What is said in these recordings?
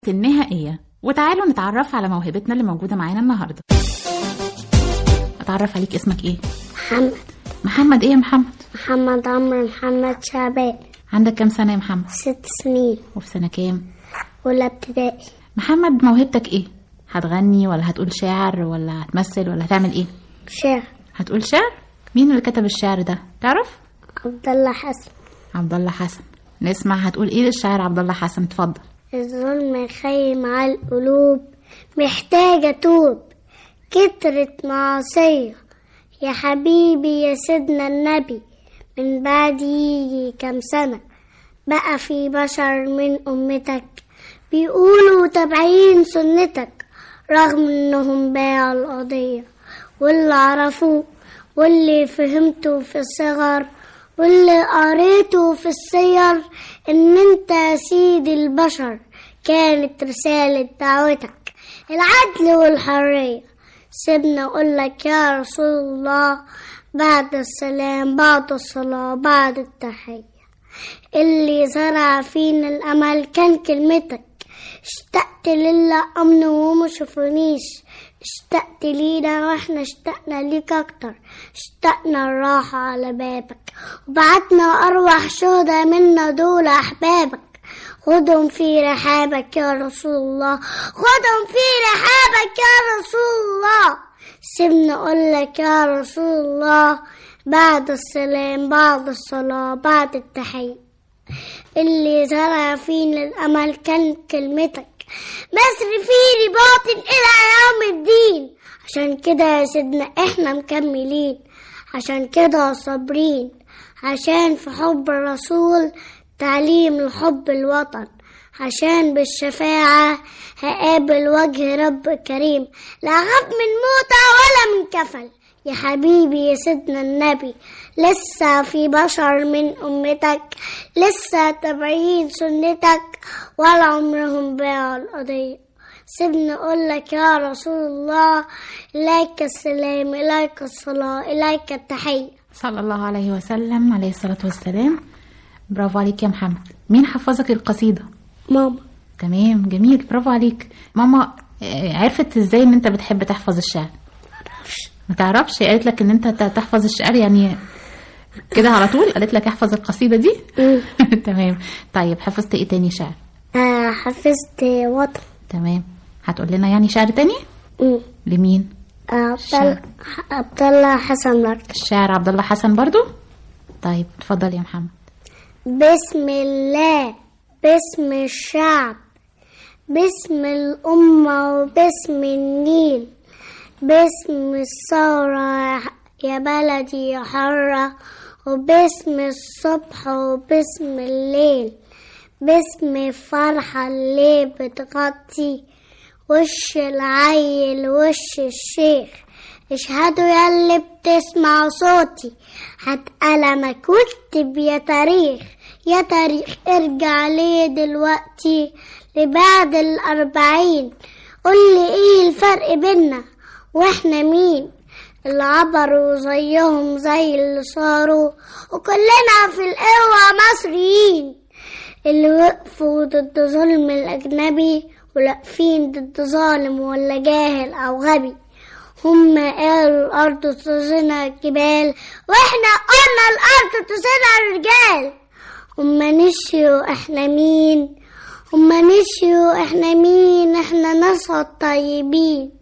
النهائية وتعالوا نتعرف على موهبتنا اللي موجودة معانا النهاردة أتعرف عليك اسمك إيه؟ محمد محمد إيه يا محمد؟ محمد عمرو محمد شعبان عندك كام سنة يا محمد؟ ست سنين وفي سنة كام؟ أولى ابتدائي محمد موهبتك إيه؟ هتغني ولا هتقول شعر ولا هتمثل ولا هتعمل إيه؟ شعر هتقول شعر؟ مين اللي كتب الشعر ده؟ تعرف؟ عبد الله حسن عبد الله حسن نسمع هتقول إيه للشاعر عبد الله حسن اتفضل الظلم يخيم على القلوب محتاجة توب كترت معصية يا حبيبي يا سيدنا النبي من بعد يجي كام سنة بقى في بشر من أمتك بيقولوا تابعين سنتك رغم إنهم باعوا القضية واللي عرفوه واللي فهمته في الصغر واللي قريته في السير إن أنت يا سيد البشر كانت رسالة دعوتك العدل والحرية سيبنا أقولك يا رسول الله بعد السلام بعد الصلاة بعد التحية اللي زرع فينا الأمل كان كلمتك اشتقت لله أمن وما شافونيش اشتقت لينا واحنا اشتقنا ليك اكتر اشتقنا الراحة على بابك وبعتنا أرواح شهداء منا دول أحبابك خدهم في رحابك يا رسول الله خدهم في رحابك يا رسول الله سيبنا أقولك يا رسول الله بعد السلام بعد الصلاة بعد التحية اللي زرع فينا الأمل كان كلمتك مصر في رباط إلى يوم الدين عشان كده يا سيدنا احنا مكملين عشان كده صابرين عشان في حب الرسول تعليم الحب الوطن عشان بالشفاعة هقابل وجه رب كريم لا أخاف من موتى ولا من كفل يا حبيبي يا سيدنا النبي لسه في بشر من أمتك لسه تابعين سنتك ولا عمرهم باعوا القضية سيبني أقول لك يا رسول الله إليك السلام إليك الصلاة إليك التحية صلى الله عليه وسلم عليه الصلاة والسلام برافو عليك يا محمد مين حفظك القصيدة؟ ماما تمام جميل برافو عليك ماما آه، عرفت ازاي ان انت بتحب تحفظ الشعر ما تعرفش قالت لك ان انت ت- تحفظ الشعر يعني كده على طول قالت لك احفظ القصيدة دي تمام طيب حفظت ايه تاني شعر آه حفظت وطن تمام هتقول لنا يعني شعر تاني مم. لمين آه، عبد الله- عبد الله حسن مرت الشاعر عبد الله حسن برضو طيب اتفضل يا محمد بسم الله باسم الشعب باسم الأمة وباسم النيل باسم الثورة يا بلدي يا حرة وباسم الصبح وباسم الليل باسم الفرحة اللي بتغطي وش العيل وش الشيخ اشهدوا ياللي بتسمع صوتي هات قلمك واكتب يا تاريخ يا تاريخ ارجع ليه دلوقتي لبعد الأربعين قولي ايه الفرق بينا واحنا مين اللي عبروا زيهم زي اللي صاروا وكلنا في القوة مصريين اللي وقفوا ضد ظلم الأجنبي ولاقفين ضد ظالم ولا جاهل أو غبي هم قالوا الأرض تزنى الجبال وإحنا قلنا الأرض تزنى الرجال هم نسيوا إحنا مين هم نسيوا إحنا مين إحنا ناس طيبين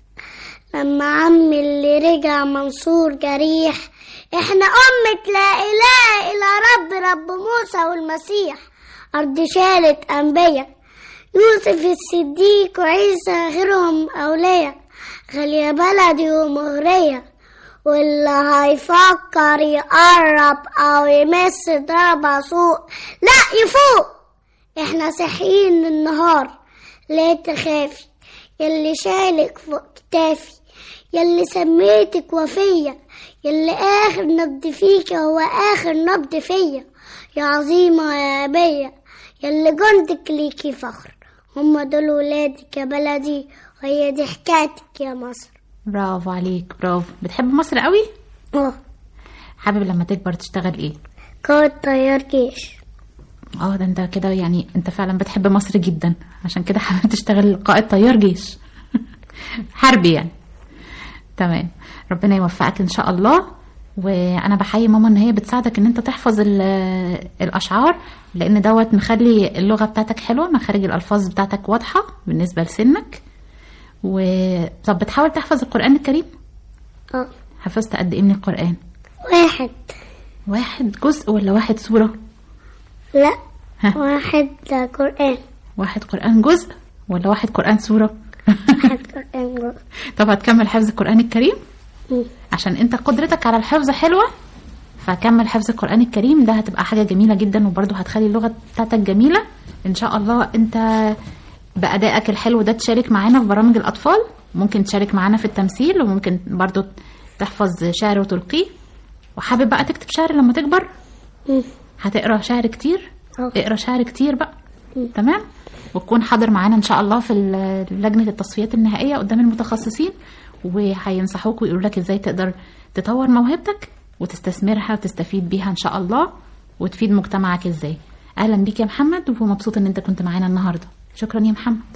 لما عمي اللي رجع منصور جريح احنا أمة لا إله إلا رب رب موسى والمسيح أرض شالت أنبياء يوسف الصديق وعيسى غيرهم أولياء غالية بلدي ومغرية واللي هيفكر يقرب أو يمس ضربة سوق لا يفوق احنا صحيين النهار لا تخافي يلي شالك فوق كتافي يلي سميتك وفية يلي آخر نبض فيك هو آخر نبض فيا يا عظيمة يا أبية يلي جندك ليكي فخر هما دول ولادك يا بلدي وهي دي حكايتك يا مصر برافو عليك برافو بتحب مصر قوي اه حابب لما تكبر تشتغل ايه قائد طيار جيش اه ده انت كده يعني انت فعلا بتحب مصر جدا عشان كده حابب تشتغل قائد طيار جيش حربي يعني تمام ربنا يوفقك ان شاء الله وانا بحيي ماما ان هي بتساعدك ان انت تحفظ ال- الاشعار لان دوت مخلي اللغه بتاعتك حلوه مخارج الالفاظ بتاعتك واضحه بالنسبه لسنك و طب بتحاول تحفظ القران الكريم اه حفظت قد ايه من القران واحد واحد جزء ولا واحد سوره لا ها. واحد قرآن واحد قران جزء ولا واحد قران سوره واحد قرآن جزء. طب هتكمل حفظ القران الكريم مم. عشان انت قدرتك على الحفظ حلوه فكمل حفظ القران الكريم ده هتبقى حاجه جميله جدا وبرضه هتخلي اللغه بتاعتك جميله ان شاء الله انت بادائك الحلو ده تشارك معانا في برامج الاطفال ممكن تشارك معانا في التمثيل وممكن برضه تحفظ شعر وتلقيه وحابب بقى تكتب شعر لما تكبر مم. هتقرا شعر كتير اه. اقرا شعر كتير بقى تمام وتكون حاضر معانا ان شاء الله في ال- لجنه التصفيات النهائيه قدام المتخصصين وهينصحوك ويقولوا لك ازاي تقدر تطور موهبتك وتستثمرها وتستفيد بيها ان شاء الله وتفيد مجتمعك ازاي اهلا بيك يا محمد ومبسوط ان انت كنت معانا النهارده شكرا يا محمد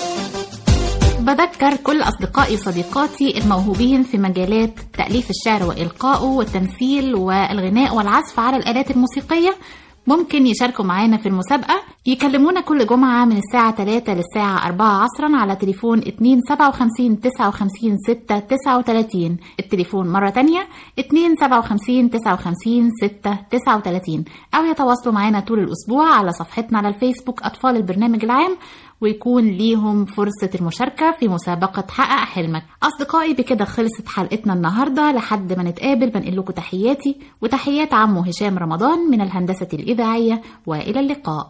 بذكر كل أصدقائي وصديقاتي الموهوبين في مجالات تأليف الشعر وإلقائه والتمثيل والغناء والعزف على الآلات الموسيقية ممكن يشاركوا معانا في المسابقة يكلمونا كل جمعة من الساعة 3 للساعة 4 عصرا على تليفون 257 59 6 39 التليفون مرة تانية 257 59 6 39 أو يتواصلوا معانا طول الأسبوع على صفحتنا على الفيسبوك أطفال البرنامج العام ويكون ليهم فرصة المشاركة في مسابقة حقق حلمك أصدقائي بكده خلصت حلقتنا النهاردة لحد ما نتقابل بنقل لكم تحياتي وتحيات عمو هشام رمضان من الهندسة الإذاعية وإلى اللقاء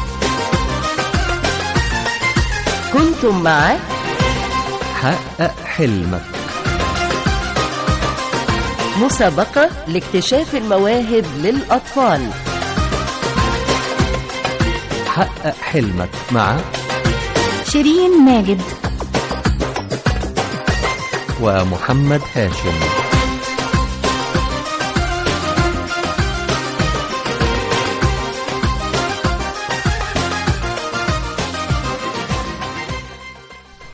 كنتم مع حقق حلمك مسابقة لاكتشاف المواهب للأطفال حقق حلمك مع شيرين ماجد ومحمد هاشم